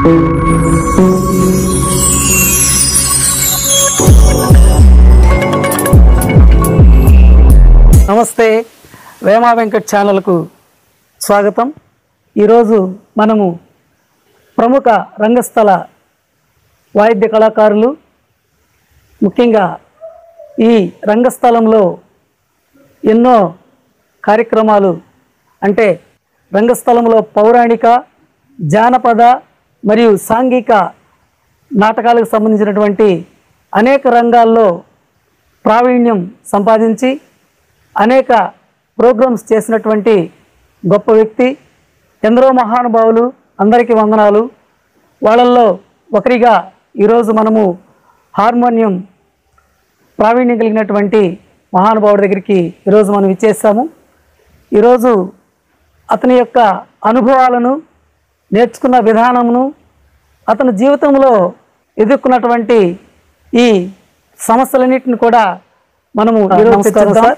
నమస్తే వేమా వెంకట్ ఛానల్కు స్వాగతం ఈరోజు మనము ప్రముఖ రంగస్థల వాయిద్య కళాకారులు ముఖ్యంగా ఈ రంగస్థలంలో ఎన్నో కార్యక్రమాలు అంటే రంగస్థలంలో పౌరాణిక జానపద మరియు సాంఘిక నాటకాలకు సంబంధించినటువంటి అనేక రంగాల్లో ప్రావీణ్యం సంపాదించి అనేక ప్రోగ్రామ్స్ చేసినటువంటి గొప్ప వ్యక్తి ఎందరో మహానుభావులు అందరికీ వందనాలు వాళ్ళల్లో ఒకరిగా ఈరోజు మనము హార్మోనియం ప్రావీణ్యం కలిగినటువంటి మహానుభావుడి దగ్గరికి ఈరోజు మనం ఇచ్చేసాము ఈరోజు అతని యొక్క అనుభవాలను నేర్చుకున్న విధానమును అతని జీవితంలో ఎదుర్కొన్నటువంటి ఈ సమస్యలన్నిటిని కూడా మనము ఈరోజు చర్చిద్దాం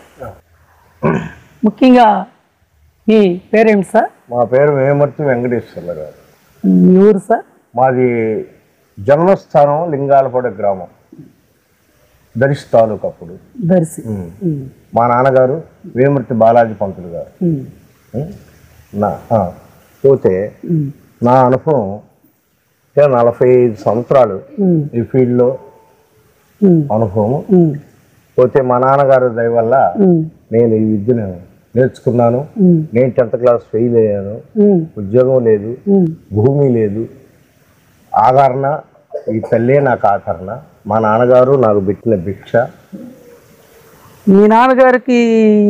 ముఖ్యంగా మీ పేరేంటి సార్ మా పేరు వేమర్తి వెంకటేశ్వర్ల గారు మీ ఊరు సార్ మాది జన్మస్థానం లింగాలపూడి గ్రామం దరిశ్ తాలూకు అప్పుడు దర్శి ఉమ్. మా నాన్నగారు వేమర్తి బాలాజీ పంతులు గారు ఉమ్, ఉమ్. నా ఆ, పోతే ఉమ్, నా అనుభవం అంటే నలభై ఐదు సంవత్సరాలు ఉమ్, ఈ ఫీల్డ్లో ఉమ్, అనుభవం ఉమ్, పోతే మా నాన్నగారు దయ వల్ల ఉమ్, నేను ఈ విద్యను నేర్చుకున్నాను ఉమ్, నేను టెన్త్ క్లాస్ ఫెయిల్ అయ్యాను ఉమ్, ఉద్యోగం లేదు ఉమ్, భూమి లేదు ఆదరణ ఈ తల్లే నాకు ఆదరణ మా నాన్నగారు నాకు పెట్టిన భిక్ష మీ నాన్నగారికి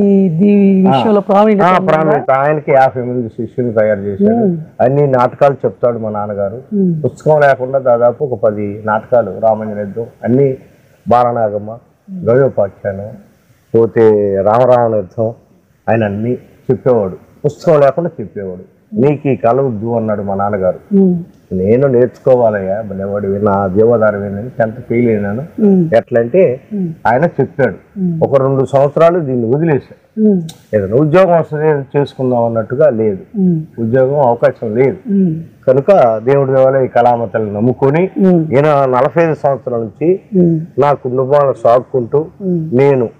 ఈ విషయంలో ఆ, ప్రావీణ్యత ఉందా? ప్రాణమిత ఆయనకి యాభై మంది శిష్యులు తయారు చేశాడు అన్ని నాటకాలు చెప్తాడు మా నాన్నగారు ఉమ్, పుస్తకం లేకుండా దాదాపు ఒక పది నాటకాలు రామంజన యుద్ధం అన్ని బాలనాగమ్మ గవ్యోపాఖ్యానం పోతే రామరావణ యుద్ధం ఆయన అన్ని చెప్పేవాడు పుస్తకం లేకుండా చెప్పేవాడు నీకు ఈ కళ వద్దు అన్నాడు మా నాన్నగారు ఉమ్, నేను నేర్చుకోవాలయ్యా భలేవాడు నా దేవదారం ఏంటని టెన్త్ ఫెయిల్ అయినాను ఉమ్, ఎట్లంటే ఆయన చెప్పాడు ఒక రెండు సంవత్సరాలు దీన్ని వదిలేశాడు ఉమ్, ఏదైనా ఉద్యోగం వస్తుంది చేసుకుందాం అన్నట్టుగా లేదు ఉమ్, ఉద్యోగం అవకాశం లేదు ఉమ్, కనుక దేవుడి దేవాలయ ఈ కళామతల్ని నమ్ముకొని ఉమ్, ఈయన నలభై ఐదు సంవత్సరాల నుంచి ఉమ్, నా కుటుంబాలను సాగుకుంటూ ఉమ్, నేను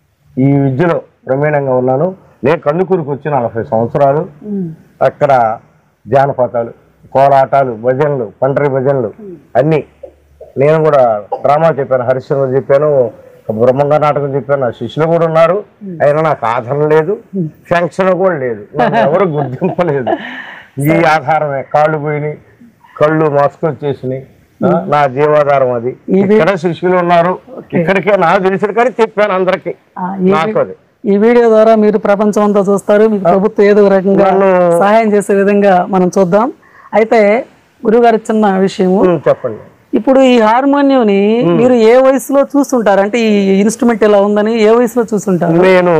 ఈ విద్యలో ప్రమేణంగా ఉన్నాను నేను కందుకూరుకు వచ్చి నలభై సంవత్సరాలు ఉమ్, అక్కడ జానపదాలు కోలాటాలు భజనలు పంటరి భజనలు అన్నీ నేను కూడా డ్రామా చెప్పాను హరిశ్చంద్ర చెప్పాను బ్రహ్మంగా నాటకం చెప్పాను నా శిష్యులు కూడా ఉన్నారు అయినా నాకు ఆధారం లేదు ఫంక్షన్ కూడా లేదు నాకు ఎవరు గుర్తింపు లేదు ఈ ఆధారమే కాళ్ళు పోయినాయి కళ్ళు మోసుకొచ్చేసినాయి ఆ, నా జీవాధారం అది ఇక్కడ శిష్యులు ఉన్నారు ఇక్కడికే నాకు తెలిసిన కానీ చెప్పాను అందరికి ఆ, ఈ నాకు అది ఈ వీడియో ద్వారా మీరు ప్రపంచం అంతా చూస్తారు మీకు ప్రభుత్వం ఏదో ఒక రకంగా నన్ను- సహాయం చేసే విధంగా మనం చూద్దాం అయితే గురుగారు చిన్న విషయము ఉమ్, చెప్పండి ఇప్పుడు ఈ హార్మోనియంని మీరు ఏ వయసులో చూస్తుంటారు అంటే ఈ ఇన్స్ట్రుమెంట్ ఇలా ఉందని ఏ వయసులో చూస్తుంటారు నేను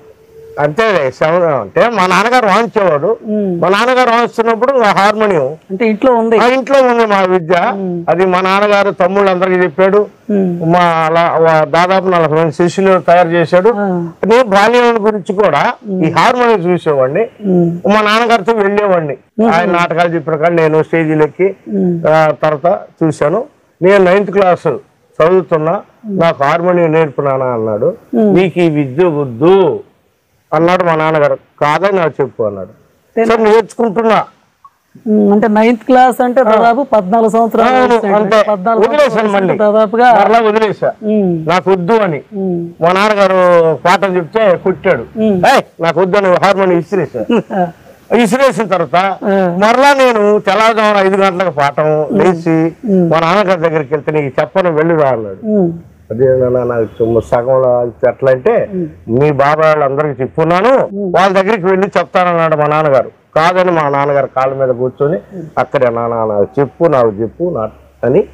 అంతే శవ- అంటే మా నాన్నగారు వాయించేవాడు ఉమ్. మా నాన్నగారు వాయిస్తున్నప్పుడు నా హార్మోనియం అంటే ఇంట్లో ఉంది ఆ ఇంట్లో ఉంది మా విద్య అది మా నాన్నగారు తమ్ముళ్ళు అందరికి చెప్పాడు ఉమ్, మా అలా వా- దాదాపు నలభై మంది శిష్యులు తయారు చేశాడు ఆ, నేను బాల్యం గురించి కూడా ఈ హార్మోనియం చూసేవాడిని ఉమ్, మా నాన్నగారితో వెళ్ళేవాడిని ఆయన నాటకాలు చెప్పిన కానీ నేను స్టేజీలు ఎక్కి ఉమ్, ఆ, తర్వాత చూశాను నేను నైన్త్ క్లాస్ చదువుతున్నా నాకు హార్మోనియం నేర్పునానా అన్నాడు నీకు ఈ విద్య వద్దు అన్నాడు మా నాన్నగారు కాదని నాకు చెప్పు అన్నాడు సరే నేర్చుకుంటున్నా ఉమ్, అంటే నైన్త్ క్లాస్ అంటే దాదాపు పద్నాలుగు సంవత్సరాలు అవును, వయసు అంతే. అంటే పద్నాలుగు వదిలేశాను సంవత్సరాలు మళ్ళీ. వయసు దాదాపుగా మరలా వదిలేసా ఉమ్, నాకు వద్దు అని ఉమ్, మా నాన్నగారు పాఠం చెప్తే కుట్టాడు ఉమ్. ఏయ్ నాకు వద్దు అని హార్మోనియం ఇసిరేసా ఇసిరేసిన తర్వాత ఆ. మరలా నేను తెల్లవారుజామున ఐదు గంటలకు పాఠం లేచి మా నాన్నగారి దగ్గరికి వెళ్తే నీకు చెప్పను వెళ్ళిరా అన్నాడు ఉమ్, అదే నాన్న నాకు చుమ్మ సగంలో అది ఎట్లా అంటే మీ బాబాయ్ వాళ్ళందరికీ చెప్పున్నాను వాళ్ళ దగ్గరికి వెళ్ళి చెప్తానన్నాడు మా నాన్నగారు కాదని మా నాన్నగారు కాళ్ళ మీద కూర్చొని అక్కడే నాన్న నాకు చెప్పు నాకు చెప్పు నా అని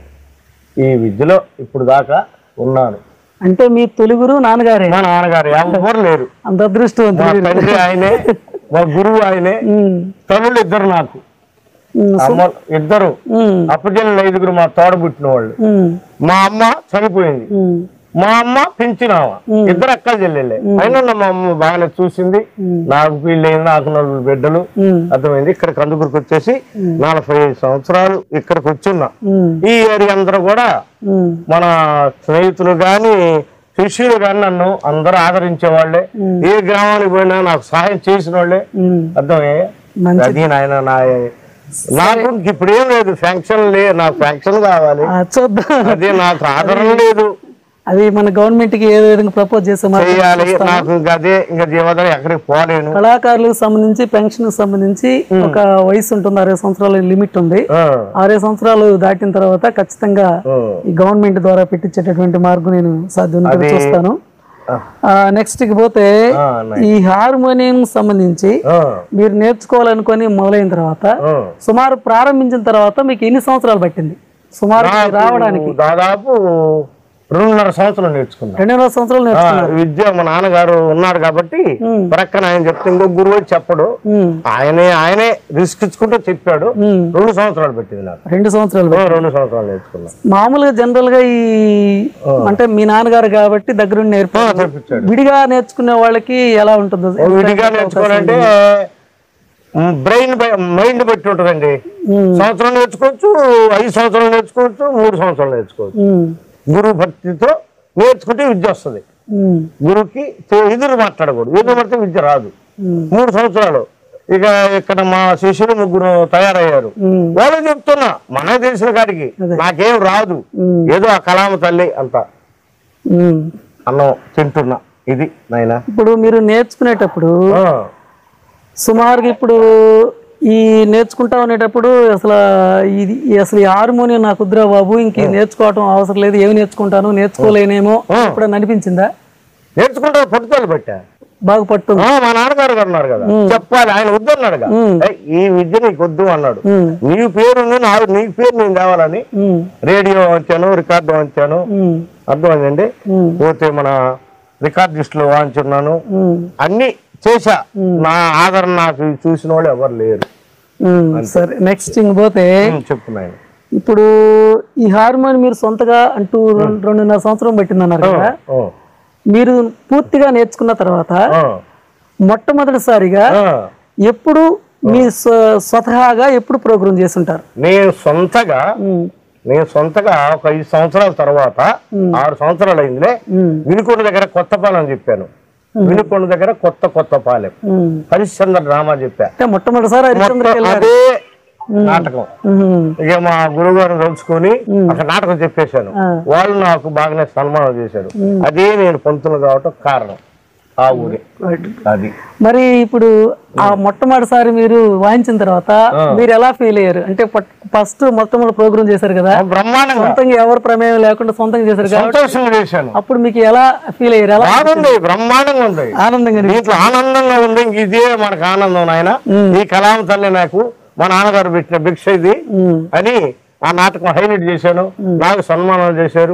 ఈ విద్యలో ఇప్పుడు దాకా ఉన్నాను అంటే మీ తొలుగురు నాన్నగారే మా నాన్నగారు ఎవరు లేరు అంత మా అదృష్టవంతులు తండ్రి ఆయనే మా గురువు ఆయనే ఉమ్, తమ్ముళ్ళు ఇద్దరు నాకు ఉమ్, అమ్మ ఇద్దరు ఉమ్, అప్పచెల్లి ఐదుగురు మా తోడ పుట్టిన వాళ్ళు ఉమ్, మా అమ్మ చనిపోయింది ఉమ్, మా అమ్మ పెంచినామ ఇద్దరు అక్కల చెల్లెళ్ళే అయినా నా మా అమ్మ బాగానే చూసింది నాకు పెళ్ళయింది నాకు నలుగురు బిడ్డలు ఉమ్, అర్థమైంది ఇక్కడ కందుకూరుకు వచ్చేసి నలభై ఐదు సంవత్సరాలు ఇక్కడికి వచ్చున్నా ఉమ్, ఈ ఏరియా అందరూ కూడా ఉమ్, మన స్నేహితులు గాని శిష్యులు గాని నన్ను అందరూ ఆదరించే వాళ్ళే ఏ గ్రామానికి పోయినా నాకు సహాయం చేసిన వాళ్ళే ఉమ్. అర్థమే మంచిది. అది నాయన నా నాకు ఇప్పుడు ఏం లేదు ఫ్యాంక్షన్ లే నాకు ఫ్యాంక్షన్ కావాలి ఆ, చూద్దాం అదే నాకు ఆదరణ లేదు అది మన గవర్నమెంట్ కి ఏ విధంగా ప్రపోజ్ చేసే మాత్రం చేయాలి నాకు ఇంకా అదే ఇంకా జీవనం ఎక్కడికి పోలేను కళాకారులకు సంబంధించి పెన్షన్ సంబంధించి ఒక వయసు ఉంటుంది అరవై సంవత్సరాల లిమిట్ ఉంది ఆ, అరవై సంవత్సరాలు దాటిన తర్వాత ఖచ్చితంగా ఆ, ఈ గవర్నమెంట్ ద్వారా పెట్టించేటటువంటి మార్గం నేను సాధ్యం చూస్తాను ఆ, నెక్స్ట్ కి పోతే ఆ, nice. ఈ హార్మోనియం సంబంధించి ఆ, మీరు నేర్చుకోవాలనుకొని మొదలైన తర్వాత ఆ. సుమారు ప్రారంభించిన తర్వాత మీకు ఎన్ని సంవత్సరాలు పట్టింది సుమారు నాకు రావడానికి దాదాపు రెండున్నర సంవత్సరం నేర్చుకున్నా రెండున్నర సంవత్సరాలు ఆ, నేర్చుకున్నారు విద్య మా నాన్నగారు ఉన్నాడు కాబట్టి ప్రక్కన ఆయన చెప్తే ఇంకో గురువు వచ్చి చెప్పడు ఉమ్, ఆయనే ఆయనే రిస్క్ ఇచ్చుకుంటూ చెప్పాడు ఉమ్. రెండు సంవత్సరాలు పెట్టింది నాకు రెండు సంవత్సరాలు ఓ, రెండు సంవత్సరాలు నేర్చుకున్నా మామూలుగా జనరల్ గా ఈ అంటే మీ నాన్నగారు కాబట్టి దగ్గరుండి నేర్పారు చెప్పించాడు విడిగా నేర్చుకునే వాళ్ళకి ఎలా ఉంటుందో విడిగా నేర్చుకోవాలంటే బ్రెయిన్ మైండ్ బట్టి ఉంటుందండి ఉమ్, సంవత్సరం నేర్చుకోవచ్చు ఐదు సంవత్సరాలు నేర్చుకోవచ్చు మూడు సంవత్సరాలు నేర్చుకోవచ్చు ఉమ్, గురువు భక్తితో నేర్చుకుంటే విద్య వస్తుంది ఉమ్, గురువుకి తే- ఎదురు మాట్లాడకూడదు ఎదురు పడితే విద్య రాదు ఉమ్, మూడు సంవత్సరాలు ఇక ఇక్కడ మా శిష్యులు ముగ్గురు తయారయ్యారు ఉమ్, వాళ్ళు చెప్తున్నా మనకు తెలిసిన కాడికి నాకేం రాదు ఉమ్. ఏదో ఆ కలామ తల్లి అంత ఉమ్. అన్నం తింటున్నా ఇది నాయన ఇప్పుడు మీరు నేర్చుకునేటప్పుడు సుమారుగా ఇప్పుడు ఈ నేర్చుకుంటా ఉండేటప్పుడు అసలు ఇది అసలు ఈ హార్మోనియం నాకు కుదిరా బాబు ఇంక ఇది నేర్చుకోవటం అవసరం లేదు ఏమి నేర్చుకుంటాను నేర్చుకోలేనేమో ఇప్పుడు అనిపించిందా నేర్చుకుంటా పట్టుదల పెట్టా బాగా పట్టుంది ఆ, మా నాన్నగారు గారు ఉన్నారు కదా చెప్పాలి ఆయన వద్దన్నాడు ఈ విద్య నీకు వద్దు అన్నాడు ఉమ్, నీ పేరు ఉంది, నా నీ పేరు నేను కావాలని ఉమ్, రేడియో వంచాను రికార్డు వంచాను ఉమ్, అర్థమైందండి ఉమ్, పోతే మన రికార్డిస్టులు వాంచున్నాను ఉమ్, అన్ని చేశా నా ఆదరణ నాకు చూసిన వాళ్ళు ఎవరు లేరు ఉమ్. సరే నెక్స్ట్ ఇంక పోతే చెప్తున్నాను ఇప్పుడు ఈ హార్మోన్ మీరు సొంతగా అంటూ రెండు రెండున్నర సంవత్సరం పెట్టిందన్నారు కదా మీరు పూర్తిగా నేర్చుకున్న తర్వాత మొట్టమొదటిసారిగా ఎప్పుడు మీ స్వ- స్వతహాగా ఎప్పుడు ప్రోగ్రామ్ చేస్తుంటారు నేను సొంతగా ఉమ్, నేను సొంతగా ఒక ఐదు సంవత్సరాల తర్వాత ఆరు సంవత్సరాలు అయిందిలే ఉమ్, వినుకొండ దగ్గర కొత్త పాలెం చెప్పాను వినుకొండ దగ్గర కొత్త కొత్త పాలెం ఉమ్. హరిశ్చంద్ర డ్రామా చెప్పా అంటే మొట్టమొదటిసారి హరిశ్చంద్రకి వెళ్ళారు అదే నాటకం ఉమ్, ఇక మా గురువు గారిని కలుసుకొని అక్కడ నాటకం చెప్పేశాను ఆ. వాళ్ళు నాకు బాగానే సన్మానం చేశారు అదే నేను పంతులు కావటం కారణం ఆ ఊరే right. అది మరి ఇప్పుడు ఆ మొట్టమొదటిసారి మీరు వాయించిన తర్వాత మీరు ఎలా ఫీల్ అయ్యారు అంటే ఫస్ట్ మొట్టమొదటి ప్రోగ్రామ్ చేశారు కదా ఆ బ్రహ్మాండంగా సొంతంగా ఎవరు ప్రమేయం లేకుండా సొంతంగా చేశారు కాబట్టి సంతోషంగా చేశాను అప్పుడు మీకు ఎలా ఫీల్ అయ్యారు ఎలా బాగుంది బ్రహ్మాండంగా ఉంది ఆనందంగా అనిపించింది? దీంట్లో ఆనందంగా ఉంది ఇంక ఇదే మనకు ఆనందం నాయన ఈ కలాం తల్లి నాకు మా నాన్నగారు పెట్టిన భిక్ష ఇది ఉమ్, అని ఆ నాటకం హైలైట్ చేశాను నాకు సన్మానం చేశారు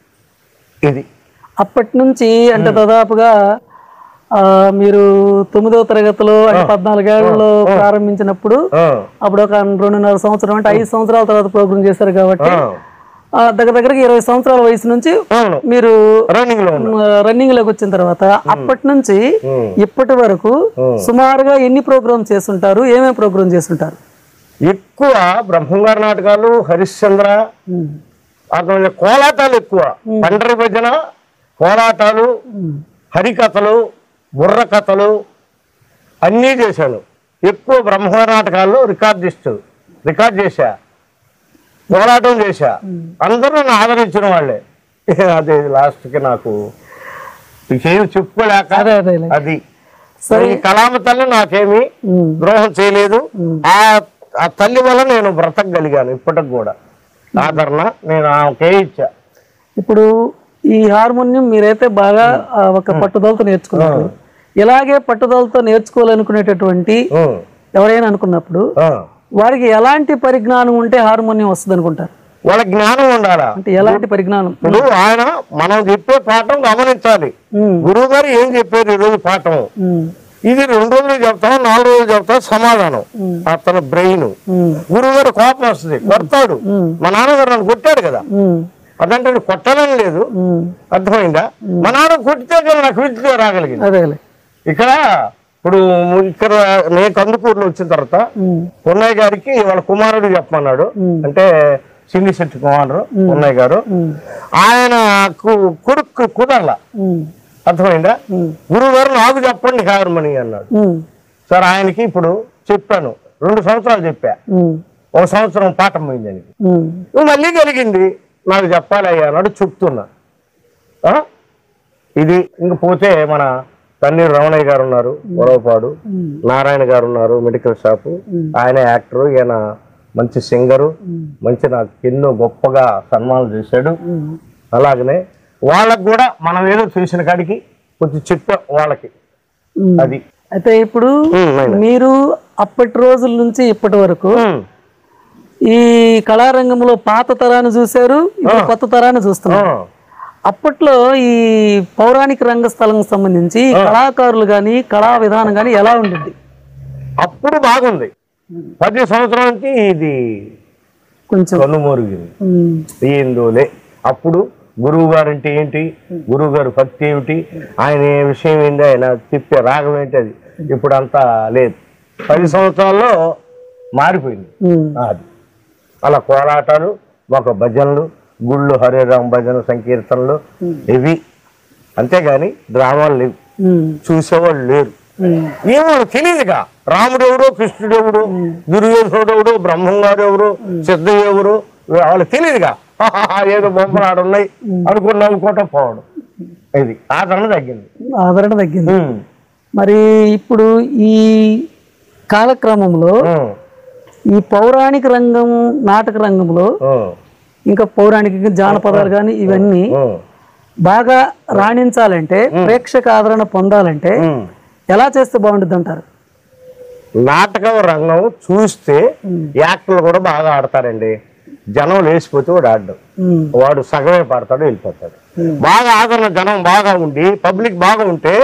ఇది అప్పటి నుంచి అంటే దాదాపుగా ఆ, మీరు తొమ్మిదవ తరగతిలో అంటే పద్నాలుగేళ్లలో ప్రారంభించినప్పుడు ఆ, అప్పుడు ఒక రెండున్నర సంవత్సరం అంటే ఐదు సంవత్సరాల తర్వాత ప్రోగ్రామ్ చేశారు కాబట్టి ఆ, ఆ, దగ్గర దగ్గరకి ఇరవై సంవత్సరాల వయసు నుంచి అవును మీరు రన్నింగ్ లో ఉన్నా రన్నింగ్ లోకి వచ్చిన తర్వాత అప్పటి నుంచి ఉమ్. ఇప్పటి వరకు సుమారుగా ఎన్ని ప్రోగ్రామ్ చేస్తుంటారు ఏమేమి ప్రోగ్రామ్ చేస్తుంటారు ఎక్కువ బ్రహ్మంగారి నాటకాలు హరిశ్చంద్ర ఉమ్, అర్థమైంది కోలాటాలు ఎక్కువ పండరి భజన కోలాటాలు హరికథలు బుర్ర కథలు అన్నీ చేశాను ఎక్కువ బ్రహ్మంగారి నాటకాల్లో రికార్డిస్ట్ రికార్డ్ చేశా పోరాటం చేశా అందరూ నన్ను ఆదరించిన వాళ్ళే అదే లాస్ట్కి నాకు ఇంకేం చెప్పుకోలేక అదే అదే అది ఈ కలామ తల్లి నాకేమి ఉమ్, ద్రోహం చేయలేదు ఆ ఆ తల్లి వల్ల నేను బ్రతకగలిగాను ఇప్పటికి కూడా ఆదరణ నేను ఆమెకే ఇచ్చా ఇప్పుడు ఈ హార్మోనియం మీరైతే బాగా ఆ, ఒక పట్టుదలతో నేర్చుకున్నారు ఇలాగే పట్టుదలతో నేర్చుకోవాలనుకునేటటువంటి ఉం. ఎవరైనా అనుకున్నప్పుడు ఆ. వారికి ఎలాంటి పరిజ్ఞానం ఉంటే హార్మోనియం వస్తుంది అనుకుంటారు వాళ్ళ జ్ఞానం ఉండాలా అంటే ఎలాంటి పరిజ్ఞానం ఇప్పుడు ఆయన మనం చెప్పే పాఠం గమనించాలి ఉమ్, గురువు గారు ఏం చెప్పారు ఈ రోజు పాఠం ఉమ్, ఇది రెండు రోజులు చెప్తాం నాలుగు రోజులు చెప్తాం సమాధానం అతని బ్రెయిన్ ఉమ్, గురువు గారు కోపం వస్తుంది కొడతాడు మా నాన్నగారు నన్ను కొట్టాడు కదా ఉమ్, అదంటే నేను కొట్టాలని లేదు ఉమ్, అర్థమైందా మా నాన్న కొట్టితే కానీ నాకు విద్య రాగలిగింది అదేలే ఇక్కడ ఇప్పుడు ఇక్కడ నేను కందుకూరులో వచ్చిన తర్వాత ఉమ్, పున్నయ్య గారికి వాళ్ళ కుమారుడు చెప్పమన్నాడు అంటే చిన్ని శెట్టి కుమారుడు పున్నయ్య గారు ఆయన కు- కొడుకు కుదరల ఉమ్, అర్థమైందా గురువు గారు నాకు చెప్పండి కాగరమణి అన్నాడు ఉమ్, సార్ ఆయనకి ఇప్పుడు చెప్పాను రెండు సంవత్సరాలు చెప్పా ఉమ్, ఒక సంవత్సరం పాఠం పోయింది ఆయనకి ఉమ్, నువ్వు మళ్ళీ కలిగింది నాకు చెప్పాలి అయ్యా అన్నాడు చెప్తున్నా ఆ? ఇది ఇంక పోతే మన తన్నీరు రమణయ్య గారు ఉన్నారు గొడవపాడు నారాయణ గారు ఉన్నారు మెడికల్ షాపు ఆయన యాక్టర్ ఈయన మంచి సింగరు మంచి నాకు ఎన్నో గొప్పగా సన్మానం చేశాడు అలాగనే వాళ్ళకు కూడా మనం ఏదో చేసిన కాడికి కొంచెం చెప్పాం వాళ్ళకి ఉమ్. అది అయితే ఇప్పుడు ఉమ్, నాయన. మీరు అప్పటి రోజుల నుంచి ఇప్పటి వరకు ఉమ్, ఈ కళారంగంలో పాత తరాన్ని చూశారు ఇప్పుడు కొత్త తరాన్ని ఆ, చూస్తున్నారు అప్పట్లో ఈ పౌరాణిక రంగస్థలం సంబంధించి ఈ కళాకారులు గాని కళా విధానం గాని ఎలా ఉండింది అప్పుడు బాగుంది పది సంవత్సరాల నుంచి ఇది కొంచెం కనుమరుగింది ఉమ్, ఏందోలే అప్పుడు గురువు గారు అంటే ఏంటి గురువు గారు భక్తి ఏమిటి ఆయన ఏ విషయం ఏంటి ఆయన చెప్పే రాగం ఏంటి అది ఇప్పుడు అంతా లేదు పది సంవత్సరాల్లో మారిపోయింది ఉమ్, అది అలా కోలాటాలు ఒక భజనలు గుళ్ళు హరిరామ భజన సంకీర్తనలు ఇవి అంతేగాని డ్రామాలు లేవు ఉమ్, చూసేవాళ్ళు లేరు ఉమ్, ఏమో తెలియదుగా రాముడు ఎవరు కృష్ణుడు ఎవరు దుర్యోధనుడు ఎవరు బ్రహ్మంగారు ఎవరు సిద్ధయ్య ఎవరు వాళ్ళకి తెలియదుగా హాహాహా, ఏదో బొమ్మలు ఆడున్నాయి అనుకుని నవ్వుకోవటం పోవడం ఇది ఆదరణ తగ్గింది ఆదరణ తగ్గింది ఉమ్, మరి ఇప్పుడు ఈ కాలక్రమంలో ఉమ్, ఈ పౌరాణిక రంగం నాటక రంగంలో ఉమ్, ఇంకా పౌరాణిక జానపదాలు కానీ ఇవన్నీ ఉమ్, బాగా రాణించాలంటే ప్రేక్షక ఆదరణ పొందాలంటే ఉమ్. ఎలా చేస్తే బాగుంటుంది అంటారు నాటకం రంగం చూస్తే యాక్టర్లు కూడా బాగా ఆడతారండి జనం లేచిపోతే వాడు ఆడడం ఉమ్, వాడు సగమే పాడతాడు వెళ్ళిపోతాడు బాగా ఆదరణ జనం బాగా ఉండి పబ్లిక్ బాగా ఉంటే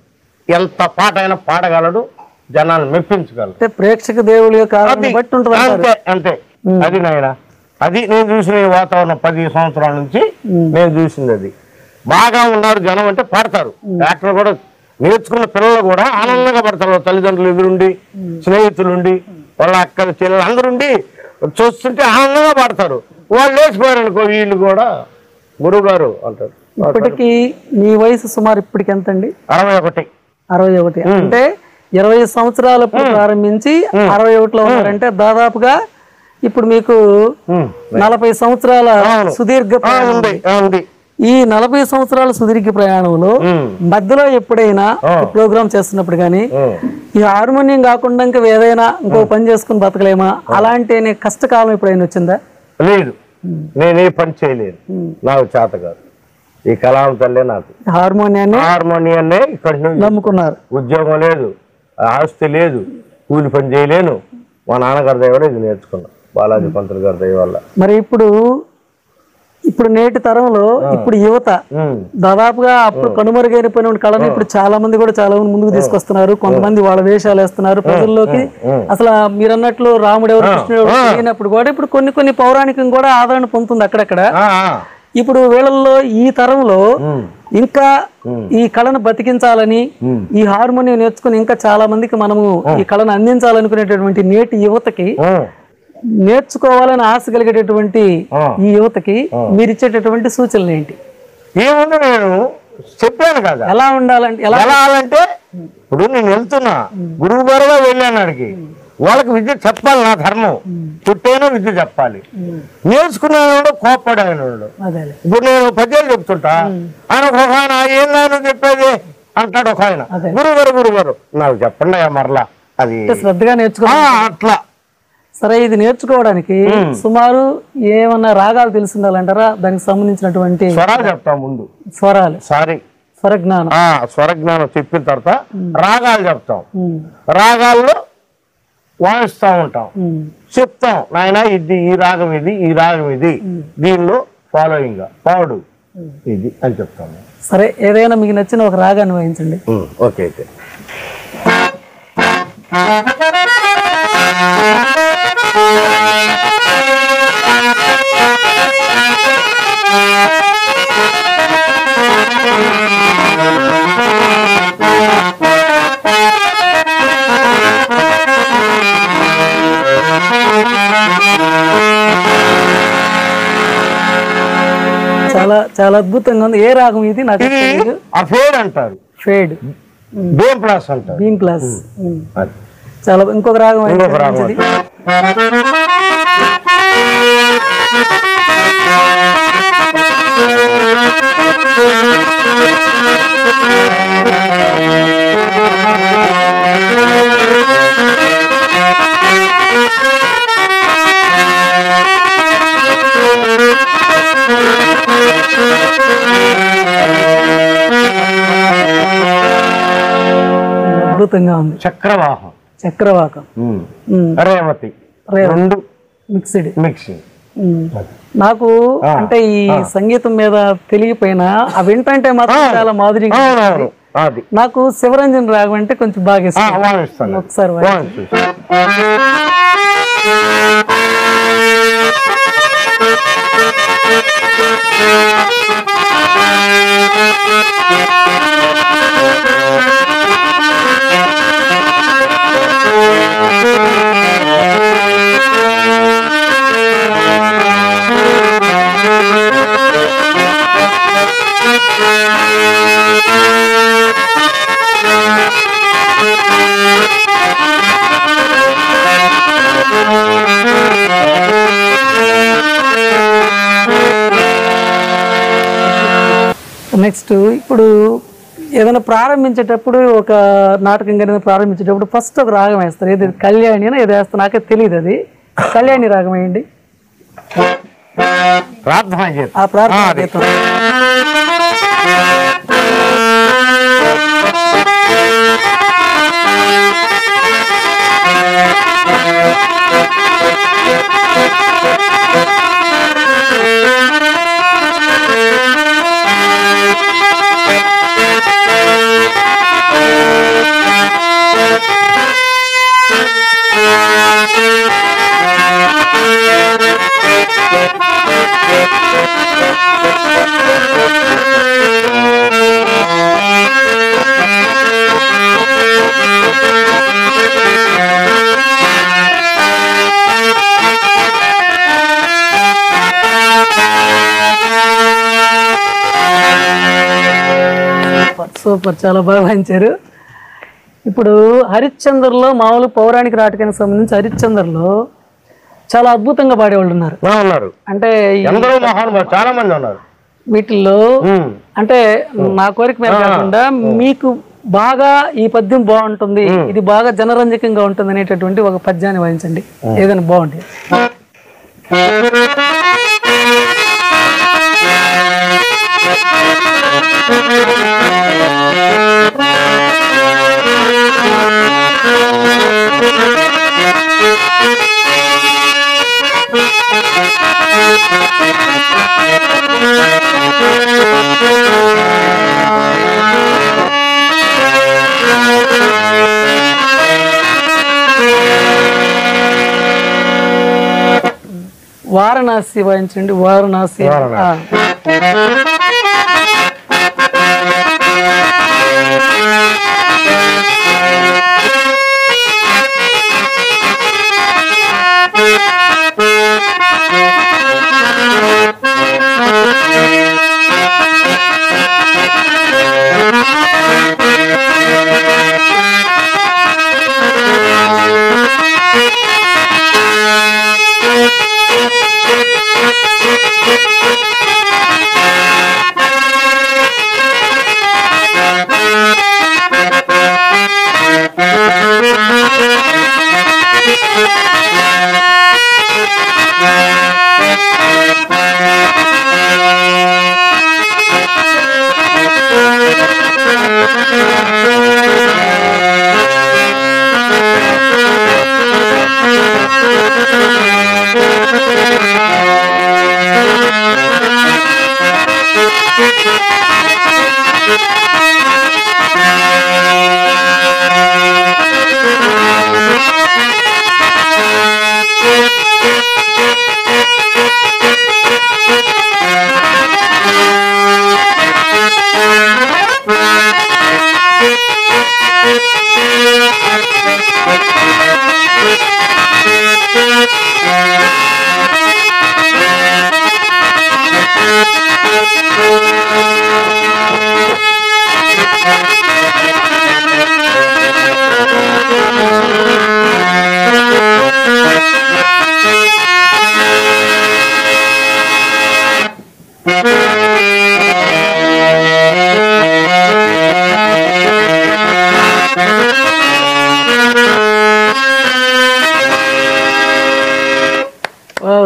ఎంత పాట అయినా పాడగలడు జనాన్ని మెప్పించగలడు అంటే ప్రేక్షక దేవుల యొక్క ఆదరణ బట్టి ఉంటుంది అంటారు అంతే అంతే అది నాయన అది నేను చూసిన ఈ వాతావరణం పది సంవత్సరాల నుంచి నేను చూసింది అది బాగా ఉన్నారు జనం అంటే పాడతారు యాక్టర్ కూడా నేర్చుకున్న పిల్లలు కూడా ఆనందంగా పడతారు వాళ్ళ తల్లిదండ్రులు ఎదురుండి స్నేహితులుండి వాళ్ళ అక్కల చెల్లెలు అందరుండి చూస్తుంటే ఆనందంగా పాడతారు వాళ్ళు లేచిపోయారు అనుకో వీళ్ళు కూడా గురువు గారు అంటారు ఇప్పటికీ మీ వయసు సుమారు ఇప్పటికి ఎంత అండి అరవై ఒకటి అరవై ఒకటి అంటే ఇరవై సంవత్సరాలప్పుడు ప్రారంభించి అరవై ఒకటిలో ఉన్నారంటే దాదాపుగా ఇప్పుడు మీకు ఉమ్. నలభై సంవత్సరాల సుదీర్ఘ ఆ, ప్రయాణం. ఉంది ఆ, ఉంది ఈ నలభై సంవత్సరాల సుదీర్ఘ ప్రయాణంలో ఉమ్. మధ్యలో ఎప్పుడైనా ఈ ప్రోగ్రామ్ చేస్తున్నప్పుడు కానీ ఉమ్. ఈ హార్మోనియం కాకుండా ఇంకా ఏదైనా ఇంకో పని చేసుకుని బతకలేమా అలాంటి నే- కష్టకాలం ఎప్పుడైనా వచ్చిందా లేదు నేను ఏ పని చేయలేను నాకు చేత కాదు ఈ కళాం తల్లే నాకు హార్మోనియాన్ని హార్మోనియాన్నే ఇక్కడ నుంచి నమ్ముకున్నారు ఉద్యోగం లేదు ఆస్తి లేదు కూలి పని చేయలేను మా నాన్నగారి దయ వల్ల ఇది నేర్చుకున్నా బాలాజీ పంతులు గారి దయ వల్ల మరి ఇప్పుడు ఇప్పుడు నేటి తరంలో ఇప్పుడు యువత ఉమ్, దాదాపుగా అప్పుడు కనుమరుగైపోయిన కళను ఇప్పుడు చాలా మంది కూడా చాలా మంది ముందుకు తీసుకొస్తున్నారు కొంతమంది వాళ్ళ వేషాలు వేస్తున్నారు ప్రజల్లోకి అసలు మీరు అన్నట్లు రాముడు ఎవరు కృష్ణుడు ఎవరు తెలియనప్పుడు కూడా ఇప్పుడు కొన్ని కొన్ని పౌరాణికం కూడా ఆదరణ పొందుతుంది అక్కడక్కడ ఆ, ఆ, ఇప్పుడు వీళ్ళల్లో ఈ తరంలో ఇంకా ఈ కళను బతికించాలని ఈ హార్మోనియం నేర్చుకుని ఇంకా చాలా మందికి మనము ఈ కళను అందించాలనుకునేటటువంటి నేటి యువతకి ఉమ్. నేర్చుకోవాలని ఆశ కలిగేటటువంటి ఆ. ఈ యువతకి మీరు ఇచ్చేటటువంటి సూచనలు ఏంటి ఏముంది నేను చెప్పాను కదా ఎలా ఉండాలంటే ఎలా ఎలా అంటే ఇప్పుడు నేను వెళ్తున్నా గురువు గారుగా వెళ్ళాను అడిగి వాళ్ళకి విద్య చెప్పాలి నా ధర్మం పుట్టేనో విద్య చెప్పాలి నేర్చుకునేవాడు కోప్పడేవాడు అదేలే ఇప్పుడు నేను పద్యాలు చెప్తుంటా ఆయన ఒక ఆయన ఏం ఆయన చెప్పేది అంటాడు ఒక ఆయన అదే. గురుగారు గురుగారు నాకు చెప్పండి అయ్యా మరలా అది అంటే శ్రద్ధగా నేర్చుకో ఆ, అట్లా సరే ఇది నేర్చుకోవడానికి సుమారు ఏమన్నా రాగాలు తెలిసి ఉండాలంటారా దానికి సంబంధించినటువంటి స్వరాలు చెప్తా ముందు స్వరాలు సారీ స్వరజ్ఞానం ఆ స్వరజ్ఞానం చెప్పిన తర్వాత రాగాలు చెప్తాం ఉమ్, రాగాల్లో వాయిస్తూ ఉంటాం ఉమ్, చెప్తాం నాయన ఇది ఈ రాగం ఇది ఈ రాగం ఇది దీనిలో ఫాలోయింగ్ పాడు ఇది అని చెప్తాము సరే ఏదైనా మీకు నచ్చిన ఒక రాగాన్ని వహించండి ఓకే అయితే Thank you. చాలా చాలా అద్భుతంగా ఉంది ఏ రాగం ఇది నాకు తెలియదు ఆ ఫేడ్ అంటారు ఫేడ్ బేమ్ ప్లాస్ అంటారు బీమ్ ప్లస్ ఉమ్. అది. చాలా ఇంకొక రాగం అయితే ఇంకొక రాగం మంచిది. అద్భుతంగా ఉంది చక్రవాహం చక్రవాకం ఉమ్. ఉమ్. రేవతి రేవతి. రెండు మిక్స్డ్ మిక్సింగ్ ఉమ్. నాకు ఆ. అంటే ఈ సంగీతం మీద తెలియపోయినా ఆ వింటంటే మాత్రం చాలా మాధుర్యంగా ఉంది. అవునవును అది నాకు శివరంజన్ రాగం అంటే కొంచెం బాగా ఆ, ఇష్టం వాయిస్తాను ఒకసారి వాయి- వాయిస్తాను. నెక్స్ట్ ఇప్పుడు ఏదైనా ప్రారంభించేటప్పుడు ఒక నాటకం కానీ ప్రారంభించేటప్పుడు ఫస్ట్ ఒక రాగం వేస్తారు ఏది కళ్యాణి అని ఏదో వేస్తారు నాకే తెలియదు అది కళ్యాణి రాగం వేయండి ప్రార్థన చేస్తాను ఆ ప్రార్థన ఆ, అదే. గీతం. సూపర్ సూపర్ చాలా బాగా వాయించారు ఇప్పుడు హరిశ్చంద్రలో మామూలు పౌరాణిక నాటకానికి సంబంధించి హరిశ్చంద్రలో చాలా అద్భుతంగా పాడేవాళ్ళు ఉన్నారు ఆ, ఉన్నారు అంటే ఈ ఎందరో మహానుభావులు చాలా మంది ఉన్నారు వీటిల్లో ఉమ్. అంటే నా కోరిక మీద కాకుండా మీకు బాగా ఈ పద్యం బాగుంటుంది ఇది బాగా జనరంజకంగా ఉంటుంది అనేటటువంటి ఒక పద్యాన్ని వాయించండి ఏదైనా బాగుంటుంది వారణాసి వాయించండి వారణాసి ఆ. Thank you.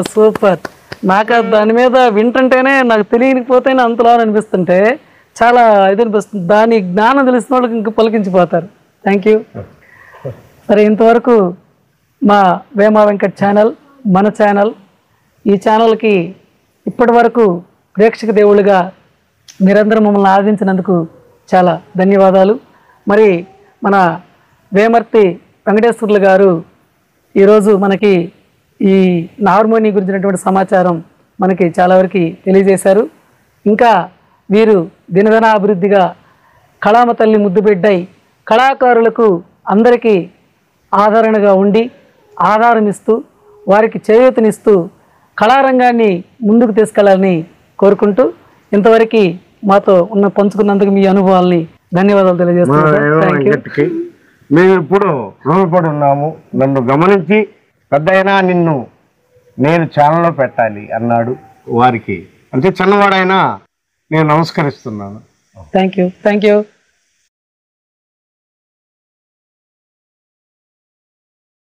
సూపర్ నాకు అది దాని మీద వింటుంటేనే నాకు తెలియకపోతేనే అంతలా అనిపిస్తుంటే చాలా ఇది అనిపిస్తుంది దాని జ్ఞానం తెలిసిన వాళ్ళకి ఇంకా పలికించిపోతారు థ్యాంక్ యూ సరే ఇంతవరకు మా వేమా వెంకట్ ఛానల్ మన ఛానల్ ఈ ఛానల్కి ఇప్పటి వరకు ప్రేక్షక దేవుళ్ళుగా మీరందరూ మమ్మల్ని ఆదరించినందుకు చాలా ధన్యవాదాలు మరి మన వేమర్తి వెంకటేశ్వర్లు గారు ఈరోజు మనకి ఈ హార్మోని గురించినటువంటి సమాచారం మనకి చాలా వరకు తెలియజేశారు ఇంకా వీరు దినదిన అభివృద్ధిగా కళామ తల్లి ముద్దు బిడ్డై కళాకారులకు అందరికీ ఆదరణగా ఉండి ఆధారం ఇస్తూ వారికి చేయూతనిస్తూ కళారంగాన్ని ముందుకు తీసుకెళ్లాలని కోరుకుంటూ ఇంతవరకు మాతో ఉన్న పంచుకున్నందుకు మీ అనుభవాల్ని ధన్యవాదాలు తెలియజేస్తున్నాను థ్యాంక్ యూ వెంకట్కి మేము ఇప్పుడు రుణపడి ఉన్నాము నన్ను గమనించి పెద్దయినా నిన్ను నేను ఛానల్లో పెట్టాలి అన్నాడు వారికి అంటే చిన్నవాడైనా నేను నమస్కరిస్తున్నాను థ్యాంక్ యూ థ్యాంక్ యూ